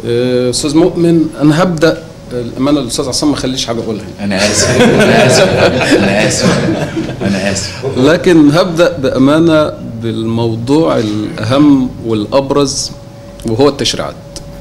آه، استاذ مؤمن انا هبدا الامانه الاستاذ عصام ما خليش حاجه اقولها انا اسف انا اسف انا اسف انا اسف لكن هبدا بامانه بالموضوع الاهم والابرز وهو التشريعات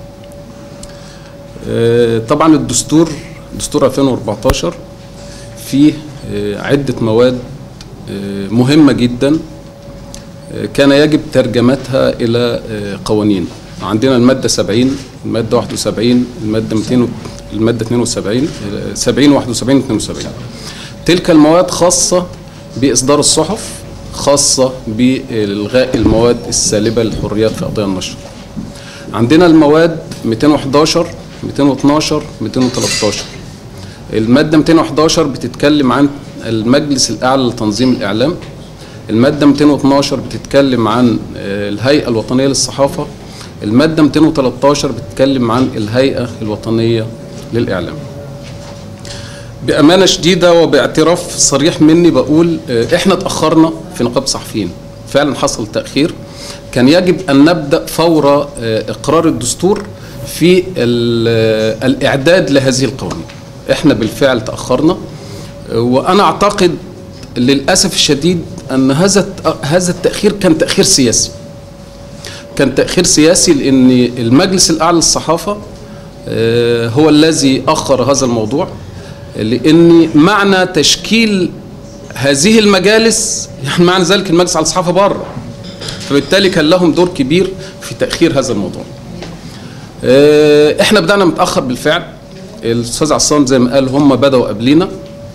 آه، طبعا الدستور دستور 2014 فيه آه، عده مواد آه، مهمه جدا آه، كان يجب ترجمتها الى آه، قوانين عندنا الماده 70 الماده 71 الماده 200 و- الماده 72 آه، 70 71 72 تلك المواد خاصه باصدار الصحف خاصه بالغاء المواد السالبه للحريات في قضايا النشر عندنا المواد 211 212 213 المادة 211 بتتكلم عن المجلس الأعلى لتنظيم الإعلام المادة 212 بتتكلم عن آه، الهيئة الوطنية للصحافة المادة 213 بتتكلم عن الهيئة الوطنية للإعلام بأمانة شديدة وباعتراف صريح مني بقول آه، إحنا اتأخرنا في نقابة الصحفيين فعلا حصل تأخير كان يجب أن نبدأ فور آه، إقرار الدستور في ال- آه، الإعداد لهذه القوانين إحنا بالفعل تأخرنا آه، وأنا أعتقد للأسف الشديد أن هذا الت- هذا التأخير كان تأخير سياسي كان تأخير سياسي لأن المجلس الأعلى للصحافة آه، هو الذي أخر هذا الموضوع لأن معنى تشكيل هذه المجالس يعني معنى ذلك المجلس على الصحافة بره فبالتالي كان لهم دور كبير في تأخير هذا الموضوع آه، احنا بدأنا متأخر بالفعل الأستاذ عصام زي ما قال هم بدأوا قبلينا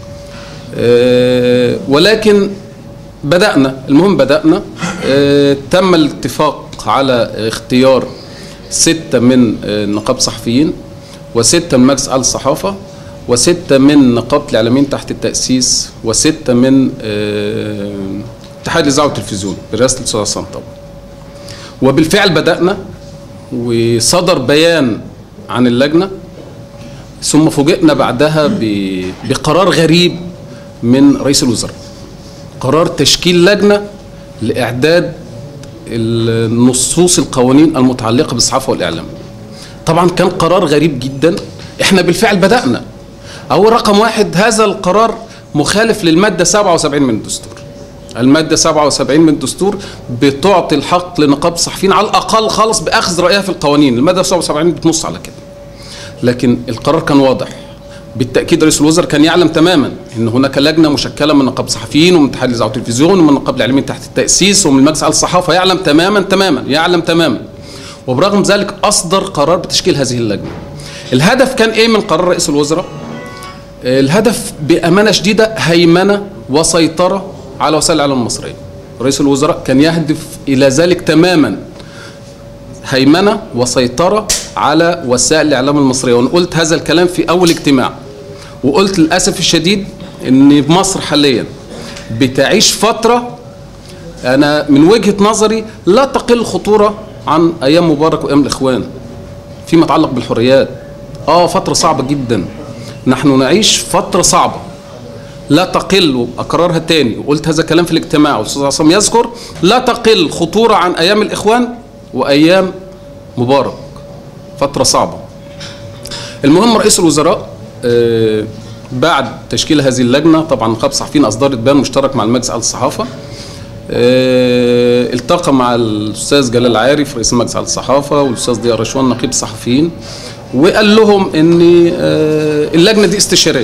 آه، ولكن بدأنا المهم بدأنا آه، تم الاتفاق على اختيار ستة من آه، نقاب صحفيين وستة من مجلس أعلى الصحافة وستة من نقابة الإعلاميين تحت التأسيس وستة من آه، اتحاد الإذاعة والتلفزيون برئاسة الأستاذ عصام طبعا وبالفعل بدأنا وصدر بيان عن اللجنة ثم فوجئنا بعدها ب- بقرار غريب من رئيس الوزراء قرار تشكيل لجنة لإعداد النصوص القوانين المتعلقة بالصحافة والإعلام طبعا كان قرار غريب جدا احنا بالفعل بدأنا أول رقم واحد هذا القرار مخالف للمادة 77 من الدستور المادة 77 من الدستور بتعطي الحق لنقابة الصحفيين على الأقل خالص بأخذ رأيها في القوانين المادة 77 بتنص على كده لكن القرار كان واضح بالتاكيد رئيس الوزراء كان يعلم تماما ان هناك لجنه مشكله من نقابه الصحفيين ومن اتحاد الاذاعه والتلفزيون ومن نقابه الاعلاميين تحت التاسيس ومن المجلس على الصحافه يعلم تماما تماما يعلم تماما وبرغم ذلك اصدر قرار بتشكيل هذه اللجنه الهدف كان ايه من قرار رئيس الوزراء آه، الهدف بامانه شديده هيمنه وسيطره على وسائل الاعلام المصريه رئيس الوزراء كان يهدف الى ذلك تماما هيمنه وسيطره على وسائل الاعلام المصريه وانا قلت هذا الكلام في اول اجتماع وقلت للاسف الشديد ان مصر حاليا بتعيش فتره انا من وجهه نظري لا تقل خطوره عن ايام مبارك وايام الاخوان فيما يتعلق بالحريات اه فتره صعبه جدا نحن نعيش فتره صعبه لا تقل اكررها تاني وقلت هذا الكلام في الاجتماع والاستاذ عصام يذكر لا تقل خطوره عن ايام الاخوان وايام مبارك فتره صعبه المهم رئيس الوزراء آه، بعد تشكيل هذه اللجنه طبعا نقابه الصحفيين اصدرت بيان مشترك مع المجلس على الصحافه آه، التقى مع الاستاذ جلال عارف رئيس المجلس على الصحافه والاستاذ ضياء رشوان نقيب الصحفيين وقال لهم ان آه، اللجنه دي استشاريه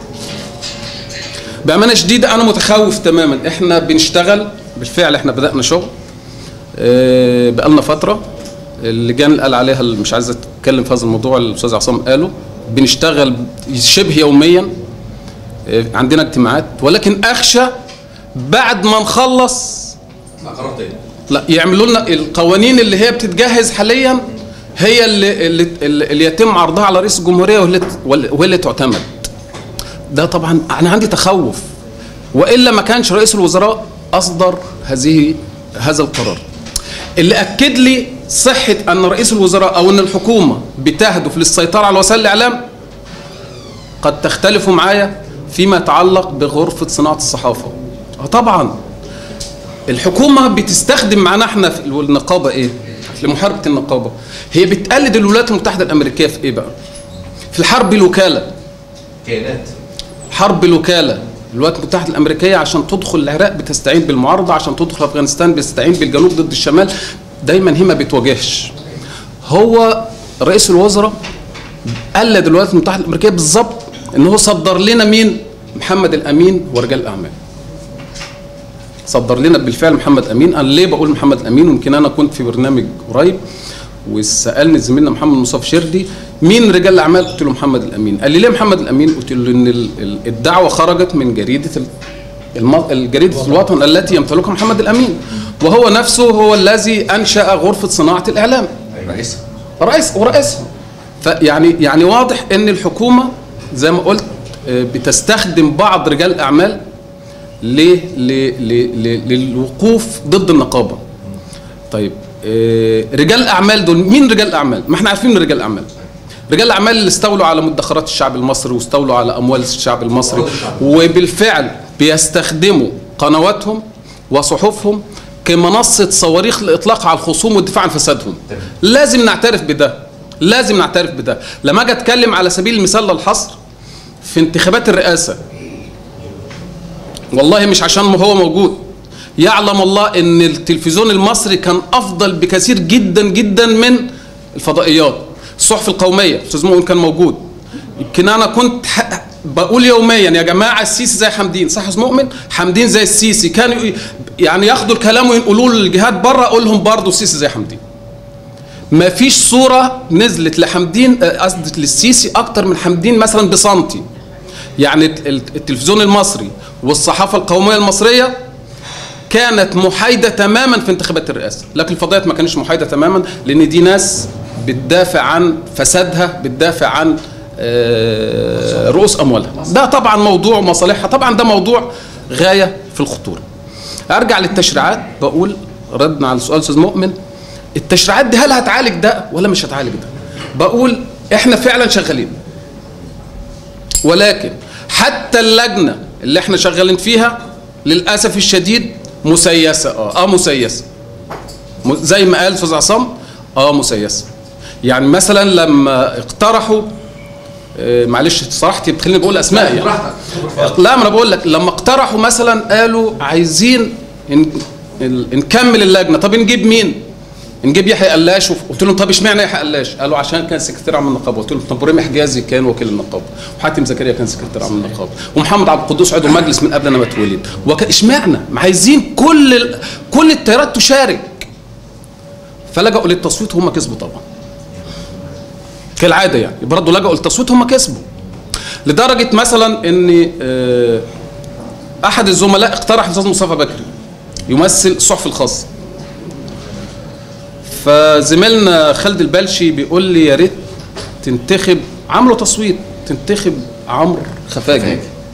بامانه شديده انا متخوف تماما احنا بنشتغل بالفعل احنا بدانا شغل آه، بقالنا فتره اللجان اللي قال عليها اللي مش عايز اتكلم في هذا الموضوع اللي الاستاذ عصام قاله بنشتغل شبه يوميا آه، عندنا اجتماعات ولكن اخشى بعد ما نخلص قرار تاني لا يعملوا لنا القوانين اللي هي بتتجهز حاليا هي اللي اللي, اللي يتم عرضها على رئيس الجمهوريه واللي واللي اللي تعتمد ده طبعا انا عندي تخوف والا ما كانش رئيس الوزراء اصدر هذه هذا القرار اللي اكد لي صحه ان رئيس الوزراء او ان الحكومه بتهدف للسيطره على وسائل الاعلام قد تختلفوا معايا فيما يتعلق بغرفه صناعه الصحافه اه طبعا الحكومه بتستخدم معانا احنا في النقابه ايه لمحاربه النقابه هي بت بتقلد الولايات المتحده الامريكيه في ايه بقى في الحرب الوكاله كيانات حرب الوكاله الولايات المتحده الامريكيه عشان تدخل العراق بتستعين بالمعارضه عشان تدخل افغانستان بتستعين بالجنوب ضد الشمال دايما هي ما بتواجهش هو رئيس الوزراء قلد الولايات المتحده الامريكيه بالظبط ان هو صدر لنا مين محمد الامين ورجال الاعمال صدر لنا بالفعل محمد امين انا ليه بقول محمد امين ويمكن انا كنت في برنامج قريب وسالني زميلنا محمد مصطفى شردي مين رجال الاعمال قلت له محمد الامين قال لي ليه محمد الامين قلت له ان ال- ال- الدعوه خرجت من جريده ال- الم- الجريده الوطن التي يمتلكها محمد الامين وهو نفسه هو الذي انشا غرفه صناعه الاعلام رئيسها رئيس ورئيسهم فيعني يعني واضح ان الحكومه زي ما قلت آه، بتستخدم بعض رجال الاعمال ليه ل- ل- ل- للوقوف ضد النقابه طيب آه، رجال الاعمال دول مين رجال الاعمال ما احنا عارفين من رجال الاعمال رجال الاعمال اللي استولوا على مدخرات الشعب المصري واستولوا على اموال الشعب المصري وبالفعل بيستخدموا قنواتهم وصحفهم كمنصه صواريخ لاطلاق على الخصوم والدفاع عن فسادهم لازم نعترف بده لازم نعترف بده لما اجي اتكلم على سبيل المثال للحصر في انتخابات الرئاسه والله مش عشان ما هو موجود يعلم الله ان التلفزيون المصري كان افضل بكثير جدا جدا من الفضائيات الصحف القوميه استاذ مؤمن كان موجود يمكن انا كنت ح- بقول يوميا يا جماعه السيسي زي حمدين صح يا استاذ مؤمن حمدين زي السيسي كانوا ي- يعني ياخدوا الكلام وينقلوه للجهات بره اقول لهم برضه السيسي زي حمدين ما فيش صوره نزلت لحمدين آه، قصدي للسيسي اكتر من حمدين مثلا بسنتي يعني الت- الت- التلفزيون المصري والصحافه القوميه المصريه كانت محايده تماما في انتخابات الرئاسه لكن الفضائيات ما كانتش محايده تماما لان دي ناس بتدافع عن فسادها بتدافع عن آه، رؤوس اموالها ده طبعا موضوع مصالحها طبعا ده موضوع غايه في الخطوره ارجع للتشريعات بقول ردنا على سؤال استاذ مؤمن التشريعات دي هل هتعالج ده ولا مش هتعالج ده بقول احنا فعلا شغالين ولكن حتى اللجنه اللي احنا شغالين فيها للاسف الشديد مسيسه اه اه مسيسه م- زي ما قال استاذ عصام اه مسيسه يعني مثلا لما اقترحوا آه، معلش صراحتي بتخليني بقول اسماء يعني لا ما انا بقول لك لما اقترحوا مثلا قالوا عايزين ن- ال- نكمل اللجنه طب نجيب مين؟ نجيب يحيى قلاش وف- قلت لهم طب اشمعنى يحيى قلاش؟ قالوا عشان كان سكرتير عام النقابه قلت لهم طب وريمي حجازي كان وكيل النقابه وحاتم زكريا كان سكرتير عام النقابه ومحمد عبد القدوس عضو مجلس من قبل انا ما اتولد وك... اشمعنى؟ ما عايزين كل ال... كل التيارات تشارك فلجأوا للتصويت وهم كسبوا طبعا كالعاده يعني برضه لجأوا للتصويت هم كسبوا لدرجه مثلا ان آه، احد الزملاء اقترح الاستاذ مصطفى بكري يمثل الصحف الخاصه فزميلنا خالد البلشي بيقول لي يا ريت تنتخب عملوا تصويت تنتخب عمرو خفاجي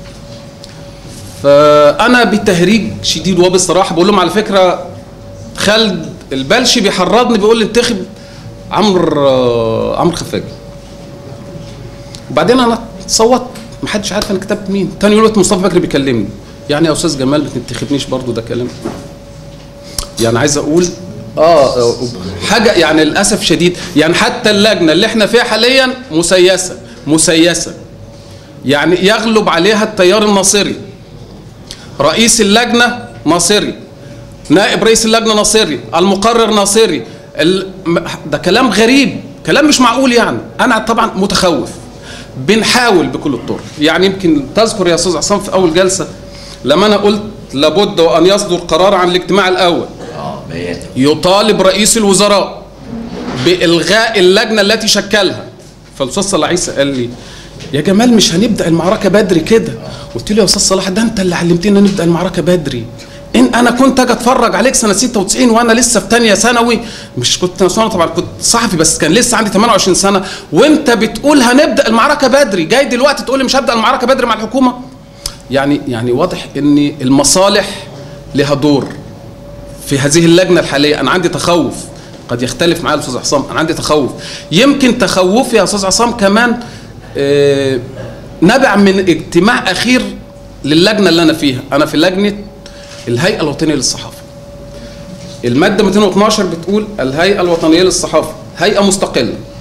فانا بتهريج شديد وبصراحه بقول لهم على فكره خالد البلشي بيحرضني بيقول لي انتخب عمرو آه، عمرو خفاجي وبعدين انا صوت محدش عارف انا كتبت مين تاني يوم لقيت مصطفى بكري بيكلمني يعني يا استاذ جمال ما تنتخبنيش برضو ده كلام يعني عايز اقول اه آه، حاجه يعني للاسف شديد يعني حتى اللجنه اللي احنا فيها حاليا مسيسه مسيسه يعني يغلب عليها التيار الناصري رئيس اللجنه ناصري نائب رئيس اللجنه ناصري المقرر ناصري ال... م- ده كلام غريب كلام مش معقول يعني انا طبعا متخوف بنحاول بكل الطرق يعني يمكن تذكر يا استاذ عصام في اول جلسه لما انا قلت لابد وان يصدر قرار عن الاجتماع الاول اه بيات يطالب رئيس الوزراء بالغاء اللجنه التي شكلها فالاستاذ صلاح عيسى قال لي يا جمال مش هنبدا المعركه بدري كده قلت له يا استاذ صلاح ده انت اللي علمتني نبدا المعركه بدري ان انا كنت اجي اتفرج عليك سنه 96 وانا لسه في ثانيه ثانوي مش كنت ثانوي طبعا كنت صحفي بس كان لسه عندي 28 سنه وانت بتقول هنبدا المعركه بدري جاي دلوقتي تقول لي مش هبدا المعركه بدري مع الحكومه يعني يعني واضح ان المصالح لها دور في هذه اللجنه الحاليه انا عندي تخوف قد يختلف معايا الاستاذ عصام انا عندي تخوف يمكن تخوفي يا استاذ عصام كمان آه، نبع من اجتماع اخير للجنه اللي انا فيها انا في لجنه الهيئه الوطنيه للصحافه الماده 212 بتقول الهيئه الوطنيه للصحافه هيئه مستقله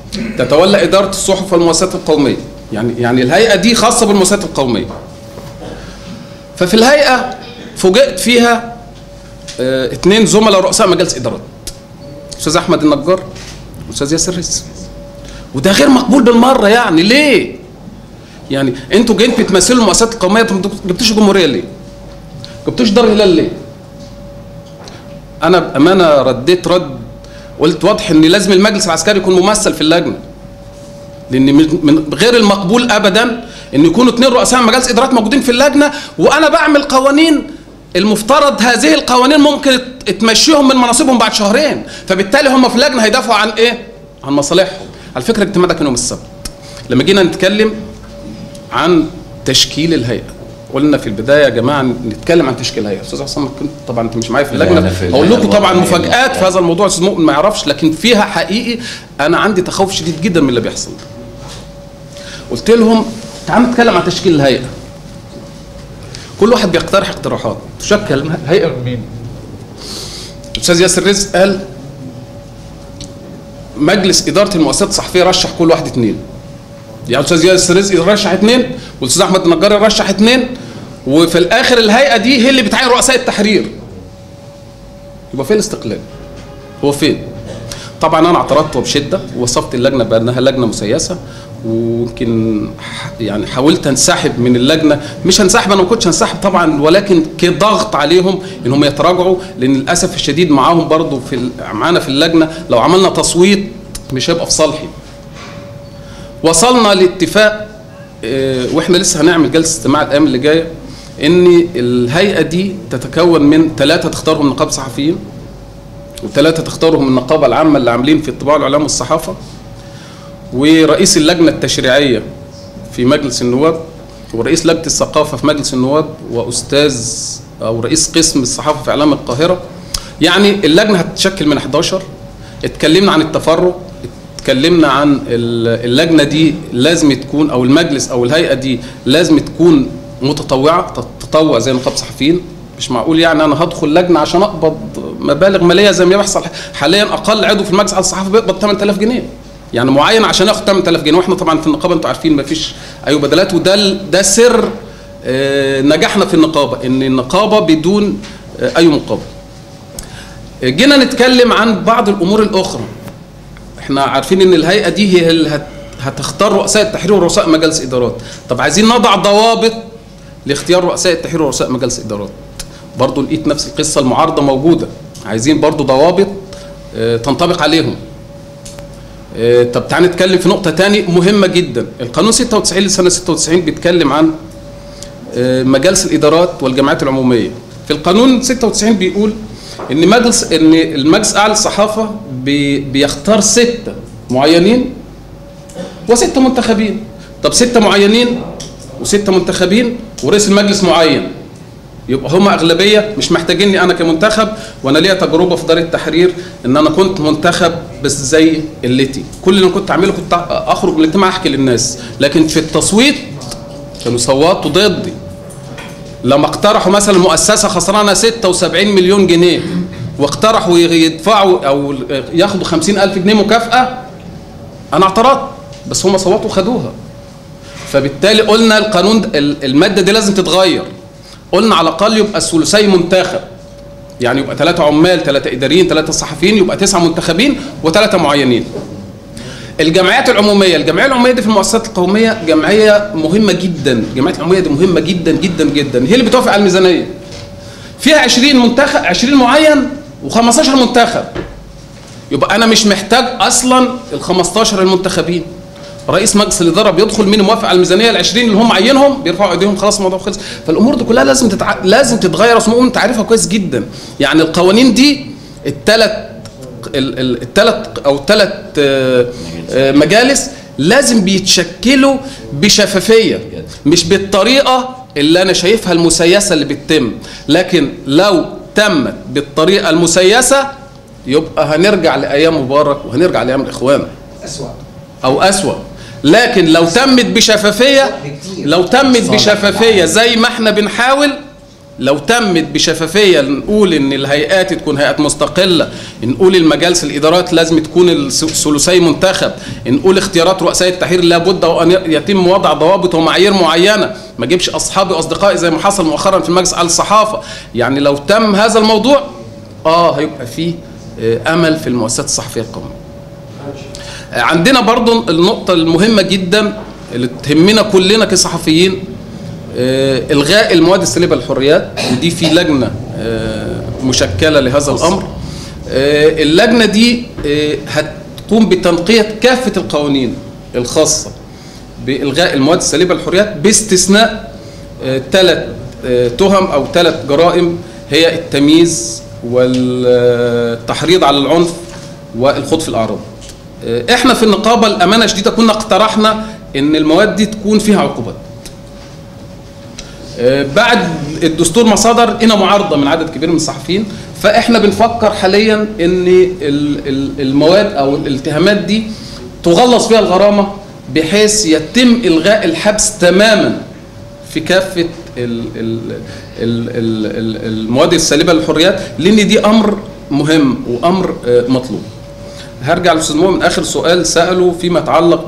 تتولى اداره الصحف والمؤسسات القوميه يعني يعني الهيئه دي خاصه بالمؤسسات القوميه ففي الهيئه فوجئت فيها اه اتنين زملاء رؤساء مجالس ادارات استاذ احمد النجار واستاذ ياسر رزق وده غير مقبول بالمره يعني ليه يعني انتوا جايين بتمثلوا المؤسسات القوميه انتوا ما جبتوش الجمهوريه ليه جبتوش دار الهلال ليه انا بامانه رديت رد قلت واضح ان لازم المجلس العسكري يكون ممثل في اللجنه لان من من غير المقبول ابدا ان يكونوا اثنين رؤساء مجالس ادارات موجودين في اللجنه وانا بعمل قوانين المفترض هذه القوانين ممكن ت- تمشيهم من مناصبهم بعد شهرين فبالتالي هم في اللجنه هيدافعوا عن ايه عن مصالحهم على فكره الاجتماع ده كان يوم السبت لما جينا نتكلم عن تشكيل الهيئه قلنا في البدايه يا جماعه نتكلم عن تشكيل الهيئه استاذ حسام كنت طبعا انت مش معايا في لا، أنا اللجنه في هقول الهيئة لكم طبعا الوطنية. مفاجات في هذا الموضوع استاذ مؤمن ما يعرفش لكن فيها حقيقي انا عندي تخوف شديد جدا من اللي بيحصل ده قلت لهم تعالوا نتكلم عن تشكيل الهيئه كل واحد بيقترح اقتراحات تشكل الهيئه من مين الاستاذ ياسر رزق قال مجلس اداره المؤسسات الصحفيه رشح كل واحد اثنين يعني الاستاذ ياسر رزق يرشح اثنين والاستاذ احمد النجار يرشح اثنين وفي الاخر الهيئه دي هي اللي بتعين رؤساء التحرير يبقى فين الاستقلال هو فين طبعا انا اعترضت بشده ووصفت اللجنه بانها لجنه مسيسه ويمكن ح- يعني حاولت انسحب من اللجنه مش هنسحب انا ما كنتش هنسحب طبعا ولكن كضغط عليهم انهم يتراجعوا لان للاسف الشديد معاهم برضو في ال- معانا في اللجنه لو عملنا تصويت مش هيبقى في صالحي وصلنا لاتفاق آه، واحنا لسه هنعمل جلسه استماع الايام اللي جايه ان الهيئه دي تتكون من ثلاثه تختارهم نقابه صحفيين وثلاثه تختارهم النقابه العامه اللي عاملين في الطباعه والاعلام والصحافه ورئيس اللجنه التشريعيه في مجلس النواب ورئيس لجنه الثقافه في مجلس النواب واستاذ او رئيس قسم الصحافه في اعلام القاهره يعني اللجنه هتتشكل من 11 اتكلمنا عن التفرغ اتكلمنا عن ال- اللجنه دي لازم تكون او المجلس او الهيئه دي لازم تكون متطوعه تتطوع زي نقابه صحفيين مش معقول يعني انا هدخل لجنه عشان اقبض مبالغ ماليه زي ما بيحصل حاليا اقل عضو في المجلس على الصحافه بيقبض 8000 جنيه يعني معين عشان ياخد 8000 جنيه واحنا طبعا في النقابه انتوا عارفين ما فيش اي بدلات وده ال- ده سر آه، نجاحنا في النقابه ان النقابه بدون آه، اي مقابل جينا نتكلم عن بعض الامور الاخرى احنا عارفين ان الهيئه دي هي اللي هت- هتختار رؤساء التحرير ورؤساء مجالس ادارات طب عايزين نضع ضوابط لاختيار رؤساء التحرير ورؤساء مجالس ادارات برضو لقيت نفس القصه المعارضه موجوده عايزين برضو ضوابط آه، تنطبق عليهم آه، طب تعالى نتكلم في نقطه تاني مهمه جدا القانون 96 لسنه 96 بيتكلم عن آه، مجالس الادارات والجمعيات العموميه في القانون 96 بيقول ان مجلس ان المجلس الاعلى للصحافه بي بيختار سته معينين وسته منتخبين طب سته معينين وسته منتخبين ورئيس المجلس معين يبقى هم اغلبيه مش محتاجيني انا كمنتخب وانا ليا تجربه في دار التحرير ان انا كنت منتخب بس زي قلتي كل اللي انا كنت اعمله كنت اخرج من الاجتماع احكي للناس لكن في التصويت كانوا صوتوا ضدي لما اقترحوا مثلا مؤسسه خسرانه 76 مليون جنيه واقترحوا يدفعوا او ياخدوا 50 الف جنيه مكافاه انا اعترضت بس هم صوتوا وخدوها فبالتالي قلنا القانون ده- ال- الماده دي لازم تتغير قلنا على الاقل يبقى الثلثي منتخب يعني يبقى ثلاثه عمال ثلاثه اداريين ثلاثه صحفيين يبقى تسعه منتخبين وثلاثه معينين الجمعيات العموميه الجمعيه العموميه دي في المؤسسات القوميه جمعيه مهمه جدا الجمعيات العموميه دي مهمه جدا جدا جدا هي اللي بتوافق على الميزانيه فيها 20 منتخب 20 معين و15 منتخب يبقى انا مش محتاج اصلا ال 15 المنتخبين رئيس مجلس الاداره بيدخل مين موافق على الميزانيه ال 20 اللي هم عينهم بيرفعوا ايديهم خلاص الموضوع خلص فالامور دي كلها لازم تتع... لازم تتغير اسمه انت عارفها كويس جدا يعني القوانين دي الثلاث الثلاث او الثلاث مجالس لازم بيتشكلوا بشفافيه مش بالطريقه اللي انا شايفها المسيسه اللي بتتم لكن لو تمت بالطريقه المسيسه يبقى هنرجع لايام مبارك وهنرجع لايام الاخوان أسوأ او اسوا لكن لو تمت بشفافيه لو تمت بشفافيه زي ما احنا بنحاول لو تمت بشفافيه نقول ان الهيئات تكون هيئات مستقله نقول المجالس الادارات لازم تكون الثلثي منتخب نقول اختيارات رؤساء التحرير لابد وان يتم وضع ضوابط ومعايير معينه ما اجيبش اصحابي واصدقائي زي ما حصل مؤخرا في المجلس على الصحافه يعني لو تم هذا الموضوع اه هيبقى فيه آه، امل في المؤسسات الصحفيه القوميه عندنا برضو النقطة المهمة جدا اللي تهمنا كلنا كصحفيين آه، إلغاء المواد السالبة للحريات ودي في لجنة آه، مشكلة لهذا الأمر آه، اللجنة دي آه، هتقوم بتنقية كافة القوانين الخاصة بإلغاء المواد السالبة للحريات باستثناء ثلاث تهم أو ثلاث جرائم هي التمييز والتحريض على العنف والخوض في الأعراض آه، احنا في النقابه الامانه شديده كنا اقترحنا ان المواد دي تكون فيها عقوبات آه، بعد الدستور ما صدر هنا معارضه من عدد كبير من الصحفيين فاحنا بنفكر حاليا ان ال- ال- المواد او الاتهامات دي تغلظ فيها الغرامه بحيث يتم الغاء الحبس تماما في كافه ال- ال- ال- ال- ال- المواد السالبه للحريات لان دي امر مهم وامر آه، مطلوب هرجع للاستاذ مؤمن اخر سؤال ساله فيما يتعلق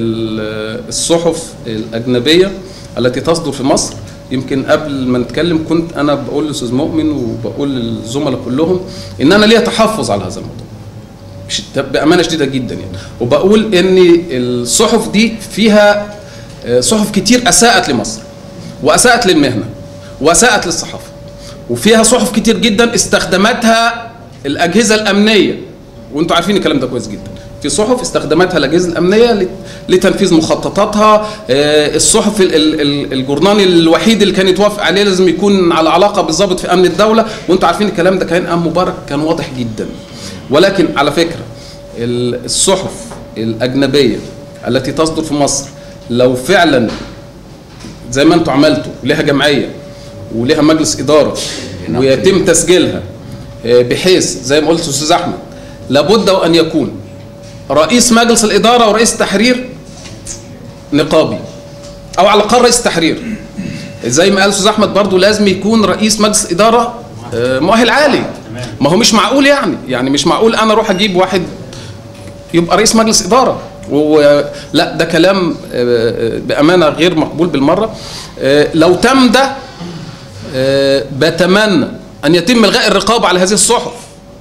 بالصحف الاجنبيه التي تصدر في مصر يمكن قبل ما نتكلم كنت انا بقول للاستاذ مؤمن وبقول للزملاء كلهم ان انا ليا تحفظ على هذا الموضوع مش- بامانه شديده جدا يعني وبقول ان الصحف دي فيها آه، صحف كتير اساءت لمصر واساءت للمهنه واساءت للصحافه وفيها صحف كتير جدا استخدمتها الاجهزه الامنيه وانتم عارفين الكلام ده كويس جدا في صحف استخدمتها الاجهزه الامنيه لت- لتنفيذ مخططاتها آه، الصحف ال- ال- ال- الجورنال الوحيد اللي كان يتوافق عليه لازم يكون على علاقه بالضابط في امن الدوله وانتم عارفين الكلام ده كان ام مبارك كان واضح جدا ولكن على فكره ال- الصحف الاجنبيه التي تصدر في مصر لو فعلا زي ما انتم عملتوا لها جمعيه ولها مجلس اداره ويتم تسجيلها آه، بحيث زي ما قلت استاذ احمد لابد وان يكون رئيس مجلس الاداره ورئيس التحرير نقابي او على الاقل رئيس التحرير زي ما قال استاذ احمد برضو لازم يكون رئيس مجلس اداره آه، مؤهل عالي ما هو مش معقول يعني يعني مش معقول انا اروح اجيب واحد يبقى رئيس مجلس اداره و... لا ده كلام آه، بامانه غير مقبول بالمره آه، لو تم ده آه، بتمنى ان يتم الغاء الرقابه على هذه الصحف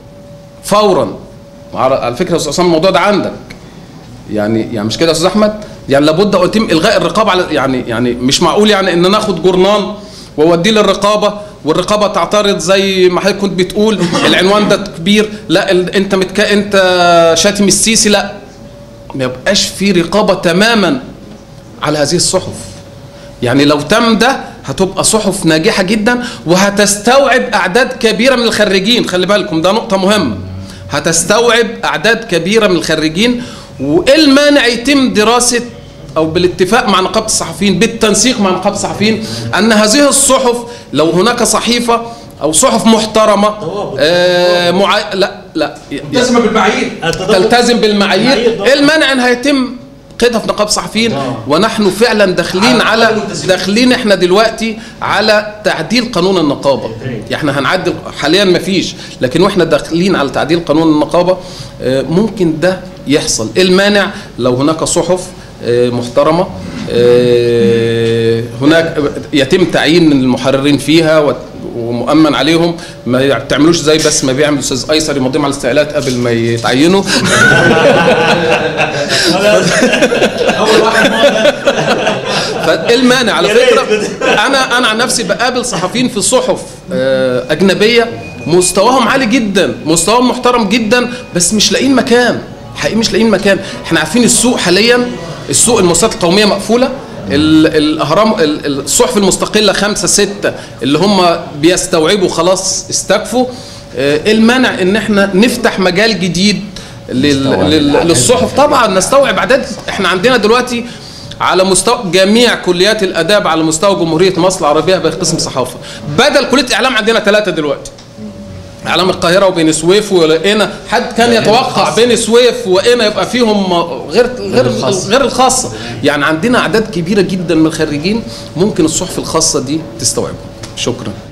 فورا وعلى- على فكره يا استاذ عصام الموضوع ده عندك يعني يعني مش كده يا استاذ احمد يعني لابد ان يتم الغاء الرقابه على يعني يعني مش معقول يعني ان ناخد جورنال واوديه للرقابه والرقابه تعترض زي ما حضرتك كنت بتقول العنوان ده كبير لا ال- انت متك... انت شاتم السيسي لا ما يبقاش في رقابه تماما على هذه الصحف يعني لو تم ده هتبقى صحف ناجحه جدا وهتستوعب اعداد كبيره من الخريجين خلي بالكم ده نقطه مهمه هتستوعب اعداد كبيره من الخريجين وايه المانع يتم دراسه او بالاتفاق مع نقابه الصحفيين بالتنسيق مع نقابه الصحفيين ان هذه الصحف لو هناك صحيفه او صحف محترمه آه معا... لا لا ملتزمه بالمعايير تلتزم بالمعايير المعايير ايه المانع ان هيتم قيدها في نقابه الصحفيين ونحن فعلا داخلين على على قانون التسجيل. داخلين احنا دلوقتي على تعديل قانون النقابه يعني احنا هنعدل حاليا ما فيش لكن واحنا داخلين على تعديل قانون النقابه آه، ممكن ده يحصل ايه المانع لو هناك صحف آه، محترمه آه، هناك يتم تعيين المحررين فيها وت- ومؤمن عليهم ما تعملوش زي بس ما بيعمل الاستاذ ايسر يمضيهم على الاستقالات قبل ما يتعينوا اول واحد فايه المانع على يا ريت فكره كده. انا انا عن نفسي بقابل صحفيين في صحف آه، اجنبيه مستواهم عالي جدا مستواهم محترم جدا بس مش لاقيين مكان حقيقي مش لاقيين مكان احنا عارفين السوق حاليا السوق المؤسسات القوميه مقفوله ال- الاهرام ال- الصحف المستقله خمسه سته اللي هم بيستوعبوا خلاص استكفوا آه، ايه المانع ان احنا نفتح مجال جديد لل- نستوعب لل- الأعداد. للصحف طبعا نستوعب اعداد احنا عندنا دلوقتي على مستوى جميع كليات الاداب على مستوى جمهوريه مصر العربيه بقسم صحافه بدل كليه اعلام عندنا ثلاثه دلوقتي اعلام القاهره وبين سويف ولقينا حد كان يتوقع بين سويف وقنا يبقى فيهم غير غير الخاصة. غير الخاصه يعني عندنا اعداد كبيره جدا من الخريجين ممكن الصحف الخاصه دي تستوعبهم شكرا